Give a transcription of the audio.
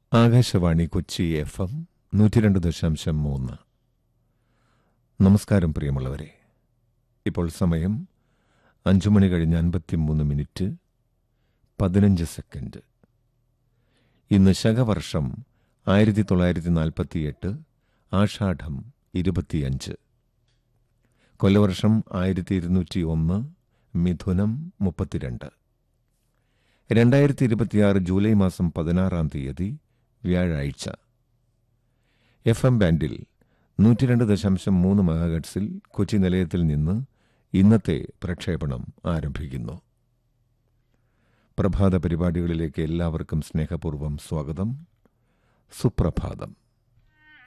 Akashvani Kochi F M നൂറ്റി രണ്ട് ദശാംശം മൂന്ന് നമസ്കാരം പ്രിയമുള്ളവരെ ഇപ്പോൾ സമയം അഞ്ചു മണി കഴിഞ്ഞ് അൻപത്തിമൂന്ന് മിനിറ്റ് പതിനഞ്ച് സെക്കൻഡ് ഇന്ന് ശകവർഷം ആയിരത്തി തൊള്ളായിരത്തി നാൽപ്പത്തിയെട്ട് ആഷാഢം ഇരുപത്തിയഞ്ച് കൊല്ലവർഷം ആയിരത്തി ഇരുന്നൂറ്റി ഒന്ന് മിഥുനം മുപ്പത്തിരണ്ട് രണ്ടായിരത്തി ഇരുപത്തിയാറ് ജൂലൈ മാസം പതിനാറാം തീയതി വ്യാഴാഴ്ച എഫ് എം ബാൻഡിൽ നൂറ്റിരണ്ട് ദശാംശം മൂന്ന് മെഗാഹെഡ്സിൽ കൊച്ചി നിലയത്തിൽ നിന്ന് ഇന്നത്തെ പ്രക്ഷേപണം ആരംഭിക്കുന്നു പ്രഭാത പരിപാടികളിലേക്ക് എല്ലാവർക്കും സ്നേഹപൂർവ്വം സ്വാഗതം സുപ്രഭാതം